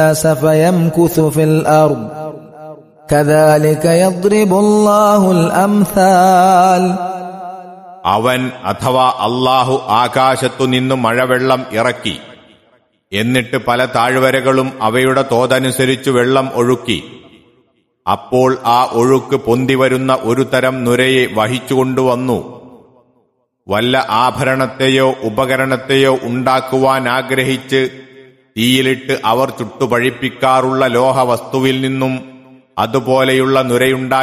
الناس فيمكث في الأرض كذلك يضرب الله الأمثال അവൻ അഥവാ അള്ളാഹു ആകാശത്തു നിന്നു മഴവെള്ളം ഇറക്കി എന്നിട്ട് പല താഴ്വരകളും അവയുടെ തോതനുസരിച്ചു വെള്ളം ഒഴുക്കി അപ്പോൾ ആ ഒഴുക്ക് പൊന്തിവരുന്ന ഒരു തരം നുരയെ വഹിച്ചുകൊണ്ടുവന്നു വല്ല ആഭരണത്തെയോ ഉപകരണത്തെയോ ഉണ്ടാക്കുവാൻ ആഗ്രഹിച്ച് തീയിലിട്ട് അവർ ചുട്ടുപഴിപ്പിക്കാറുള്ള ലോഹവസ്തുവിൽ നിന്നും അതുപോലെയുള്ള നുരയുണ്ടായി